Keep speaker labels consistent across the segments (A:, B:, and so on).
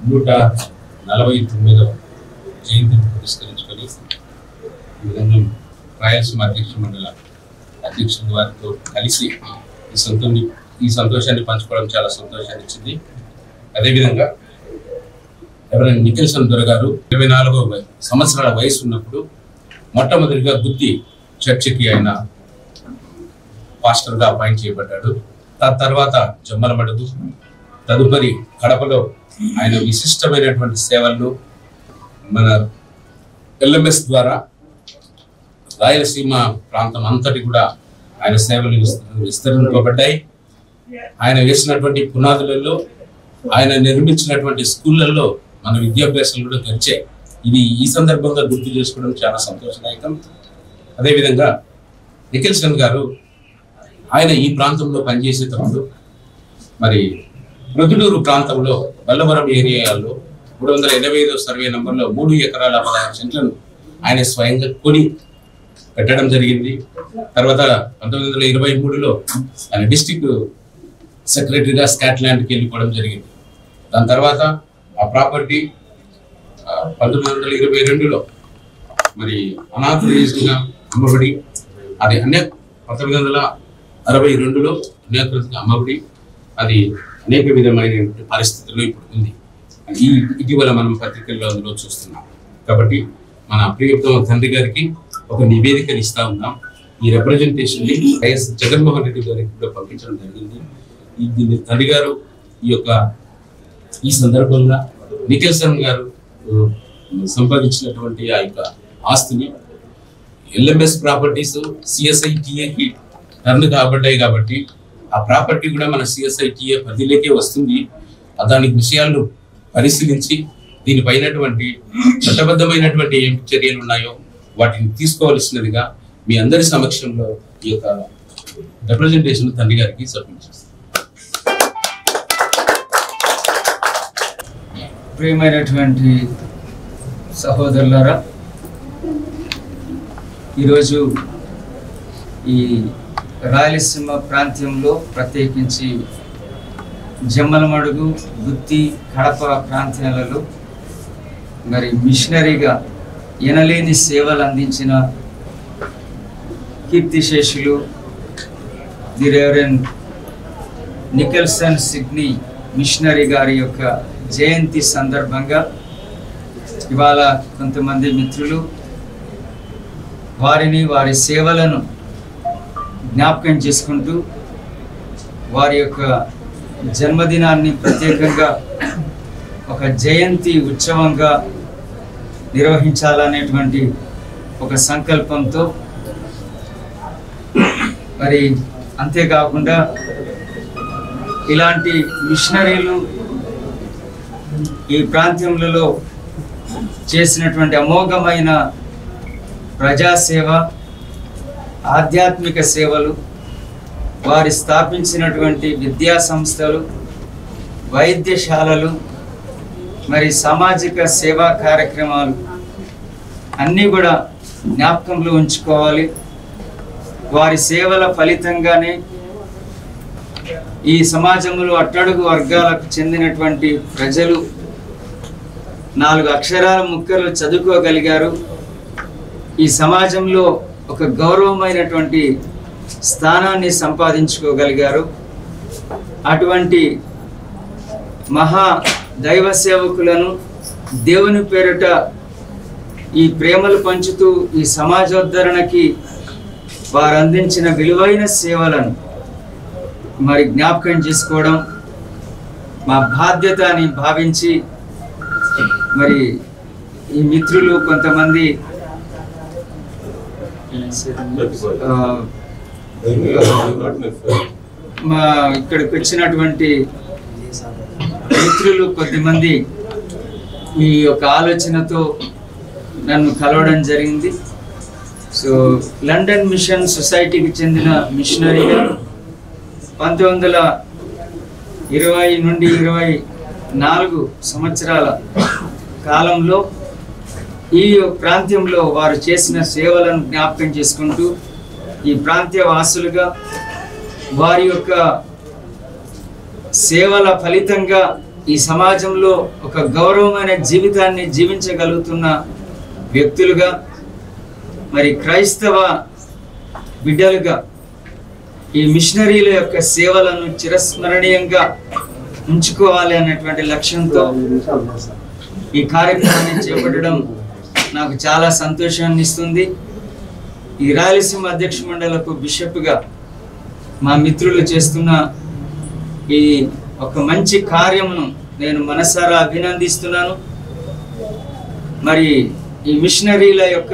A: నూట నలభై తొమ్మిదవ జయంతిని పురస్కరించుకొని ఈ విధంగా రాయలసీమ అధ్యక్ష మండల అధ్యక్షుల వారితో కలిసి ఈ సంతోషాన్ని ఈ సంతోషాన్ని పంచుకోవడం చాలా సంతోషాన్ని ఇచ్చింది అదేవిధంగా ఎవరైనా నిఖిల్సన్ దొర గారు ఇరవై నాలుగో వయ- సంవత్సరాల వయసు ఉన్నప్పుడు మొట్టమొదటిగా గుత్తి చర్చికి ఆయన పాస్టర్గా అపాయింట్ చేయబడ్డాడు ఆ తర్వాత జమ్మలమడుగు తదుపరి కడపలో ఆయన విశిష్టమైనటువంటి సేవలను మన ఎల్ఎంఎస్ ద్వారా రాయలసీమ ప్రాంతం అంతటి కూడా ఆయన సేవలు విస్తరి- విస్తరింపబడ్డాయి ఆయన వేసినటువంటి పునాదులలో ఆయన నిర్మించినటువంటి స్కూళ్ళల్లో మన విద్యాభ్యాసాలు కూడా గడిచాయి ఇది ఈ సందర్భంగా గుర్తు చేసుకోవడం చాలా సంతోషదాయకం అదేవిధంగా నిఖిల్సన్ గారు ఆయన ఈ ప్రాంతంలో పనిచేసేటప్పుడు మరి ప్రొద్దుటూరు ప్రాంతంలో బల్లవరం ఏరియాలో మూడు వందల ఎనభై ఐదో సర్వే నంబర్లో మూడు ఎకరాల పదహారు సెంట్లను ఆయన స్వయంగా కొని పెట్టడం జరిగింది తర్వాత పంతొమ్మిది వందల ఇరవై మూడులో ఆయన డిస్టిక్ సెక్రటరీగా స్కాట్లాండ్కి వెళ్ళిపోవడం జరిగింది దాని తర్వాత ఆ ప్రాపర్టీ పంతొమ్మిది వందల ఇరవై రెండులో మరి అనాథరైజ్డ్గా అమ్మబడి అది అనేక పంతొమ్మిది వందల అరవై రెండులో అన్యాకృతిగా అమ్మబడి అది అనేక విధమైన పరిస్థితుల్లో ఇప్పుడు ఉంది ఈ ఇటీవల మనం పత్రికల్లో అందులో చూస్తున్నాం కాబట్టి మన ప్రియతమ తండ్రి గారికి ఒక నివేదికను ఇస్తా ఉన్నాం ఈ రిప్రజెంటేషన్ ని వైఎస్ జగన్మోహన్ రెడ్డి గారికి కూడా పంపించడం జరిగింది ఈ దీన్ని తండ్రి గారు ఈ యొక్క ఈ సందర్భంగా నిఖిల్సన్ గారు ఆ, సంపాదించినటువంటి ఆ యొక్క ఆస్తిని ఎల్ఎంఎస్ ప్రాపర్టీస్ సిఎస్ఐ టిఏకి టర్న్ కాబడ్డాయి కాబట్టి ఆ ప్రాపర్టీ కూడా మన సిఎస్ఐ టిఏ పరిధిలోకే వస్తుంది ఆ దాని విషయాలను పరిశీలించి దీనిపైనటువంటి చట్టబద్ధమైనటువంటి ఏం చర్యలు ఉన్నాయో వాటిని తీసుకోవాల్సినదిగా మీ అందరి సమక్షంలో ఈ యొక్క రిప్రజెంటేషన్ తండ్రి గారికి సబ్మిట్ చేస్తాను
B: ప్రియమైనటువంటి సహోదరులారా ఈరోజు ఈ రాయలసీమ ప్రాంతంలో ప్రత్యేకించి జమ్మలమడుగు గుత్తి కడప ప్రాంతాలలో మరి మిషనరీగా ఎనలేని సేవలు అందించిన కీర్తిశేషులు the reverend Nicholson Sydney missionary గారి యొక్క జయంతి సందర్భంగా ఇవాళ కొంతమంది మిత్రులు వారిని వారి సేవలను జ్ఞాపకం చేసుకుంటూ వారి యొక్క జన్మదినాన్ని ప్రత్యేకంగా ఒక జయంతి ఉత్సవంగా నిర్వహించాలనేటువంటి ఒక సంకల్పంతో మరి అంతేకాకుండా ఇలాంటి మిషనరీలు ఈ ప్రాంతంలో చేసినటువంటి అమోఘమైన ప్రజాసేవ ఆధ్యాత్మిక సేవలు వారి స్థాపించినటువంటి విద్యా సంస్థలు వైద్యశాలలు మరి సామాజిక సేవా కార్యక్రమాలు అన్నీ కూడా జ్ఞాపకంలో ఉంచుకోవాలి వారి సేవల ఫలితంగానే ఈ సమాజంలో అట్టడుగు వర్గాలకు చెందినటువంటి ప్రజలు నాలుగు అక్షరాల ముక్కలు చదువుకోగలిగారు ఈ సమాజంలో ఒక గౌరవమైనటువంటి స్థానాన్ని సంపాదించుకోగలిగారు అటువంటి మహా దైవ సేవకులను దేవుని పేరిట ఈ ప్రేమలు పంచుతూ ఈ సమాజోద్ధరణకి వారు అందించిన విలువైన సేవలను మరి జ్ఞాపకం చేసుకోవడం మా బాధ్యత అని భావించి మరి ఈ మిత్రులు కొంతమంది ఆ, మా ఇక్కడికి వచ్చినటువంటి మిత్రులు కొద్దిమంది ఈ యొక్క ఆలోచనతో నన్ను కలవడం జరిగింది సో లండన్ మిషన్ సొసైటీకి చెందిన మిషనరీగా పంతొమ్మిది వందల ఇరవై నుండి ఇరవై నాలుగు సంవత్సరాల కాలంలో ఈ ప్రాంతంలో వారు చేసిన సేవలను జ్ఞాపకం చేసుకుంటూ ఈ ప్రాంతీయ వాసులుగా వారి యొక్క సేవల ఫలితంగా ఈ సమాజంలో ఒక గౌరవమైన జీవితాన్ని జీవించగలుగుతున్న వ్యక్తులుగా మరి క్రైస్తవ బిడ్డలుగా ఈ మిషనరీల యొక్క సేవలను చిరస్మరణీయంగా ఉంచుకోవాలి అన్నటువంటి లక్ష్యంతో ఈ కార్యక్రమాన్ని చేపట్టడం నాకు చాలా సంతోషాన్ని ఇస్తుంది ఈ రాయలసీమ అధ్యక్ష మండలకు బిషప్గా మా మిత్రులు చేస్తున్న ఈ ఒక మంచి కార్యమును నేను మనసారా అభినందిస్తున్నాను మరి ఈ మిషనరీల యొక్క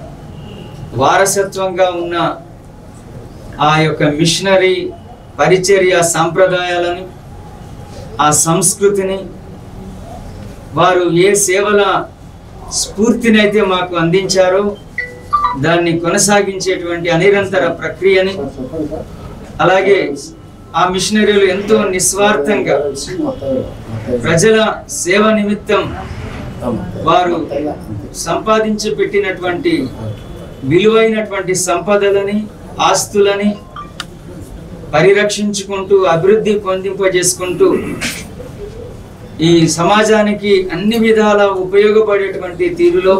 B: వారసత్వంగా ఉన్న ఆ యొక్క మిషనరీ పరిచర్య సాంప్రదాయాలను ఆ సంస్కృతిని వారు ఏ సేవల స్ఫూర్తినైతే మాకు అందించారో దాన్ని కొనసాగించేటువంటి అనిరంతర ప్రక్రియని అలాగే ఆ మిషనరీలు ఎంతో నిస్వార్థంగా ప్రజల సేవ నిమిత్తం వారు సంపాదించి పెట్టినటువంటి విలువైనటువంటి సంపదలని ఆస్తులని పరిరక్షించుకుంటూ అభివృద్ధి పొందింపజేసుకుంటూ ఈ సమాజానికి అన్ని విధాల ఉపయోగపడేటువంటి తీరులో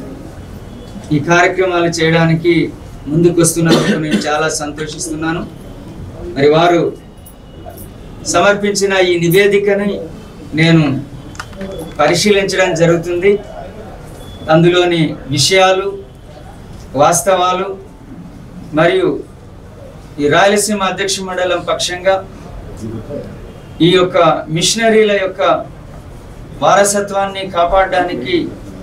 B: ఈ కార్యక్రమాలు చేయడానికి ముందుకు వస్తున్నందుకు నేను చాలా సంతోషిస్తున్నాను మరి వారు సమర్పించిన ఈ నివేదికని నేను పరిశీలించడం జరుగుతుంది అందులోని విషయాలు వాస్తవాలు మరియు ఈ రాయలసీమ అధ్యక్ష మండలం పక్షంగా ఈ యొక్క మిషనరీల యొక్క వారసత్వాన్ని కాపాడడానికి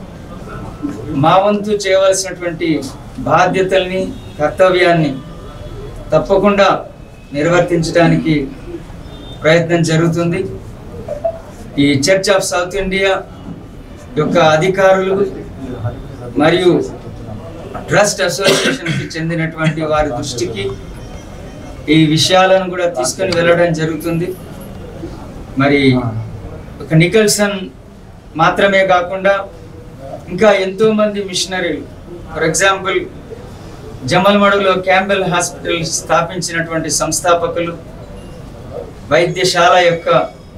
B: మా వంతు చేయవలసినటువంటి బాధ్యతల్ని కర్తవ్యాన్ని తప్పకుండా నిర్వర్తించడానికి ప్రయత్నం జరుగుతుంది ఈ చర్చ్ ఆఫ్ సౌత్ ఇండియా యొక్క అధికారులు మరియు ట్రస్ట్ అసోసియేషన్కి చెందినటువంటి వారి దృష్టికి ఈ విషయాలను కూడా తీసుకొని వెళ్ళడం జరుగుతుంది మరి ఒక నికల్సన్ మాత్రమే కాకుండా ఇంకా ఎంతో మంది మిషనరీలు ఫర్ ఎగ్జాంపుల్ జమల్మడులో క్యాంబెల్ హాస్పిటల్ స్థాపించినటువంటి సంస్థాపకులు వైద్యశాల యొక్క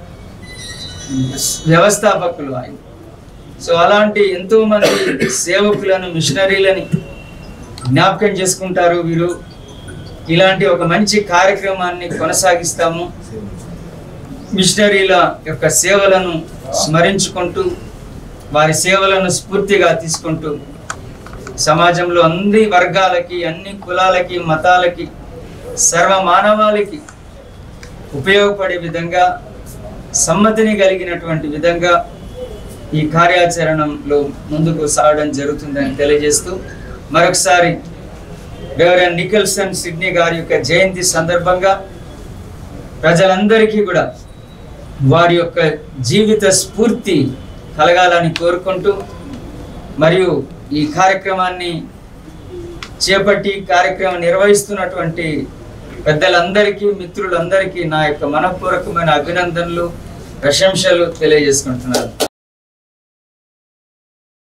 B: వ్యవస్థాపకులు ఆయన సో అలాంటి ఎంతో మంది సేవకులను మిషనరీలని జ్ఞాపకం చేసుకుంటారు వీరు ఇలాంటి ఒక మంచి కార్యక్రమాన్ని కొనసాగిస్తాము మిషనరీల యొక్క సేవలను స్మరించుకుంటూ వారి సేవలను స్ఫూర్తిగా తీసుకుంటూ సమాజంలో అన్ని వర్గాలకి అన్ని కులాలకి మతాలకి సర్వ మానవాళికి ఉపయోగపడే విధంగా సమ్మతిని కలిగినటువంటి విధంగా ఈ కార్యాచరణలో ముందుకు సాగడం జరుగుతుందని తెలియజేస్తూ మరొకసారి రెవరెండ్ నికల్సన్ సిడ్నీ గారి యొక్క జయంతి సందర్భంగా ప్రజలందరికీ కూడా వారి యొక్క జీవిత స్ఫూర్తి కలగాలని కోరుకుంటూ మరియు ఈ కార్యక్రమాన్ని చేపట్టి కార్యక్రమం నిర్వహిస్తున్నటువంటి పెద్దలందరికీ మిత్రులందరికీ నా యొక్క మనపూర్వకమైన అభినందనలు ప్రశంసలు తెలియజేసుకుంటున్నాను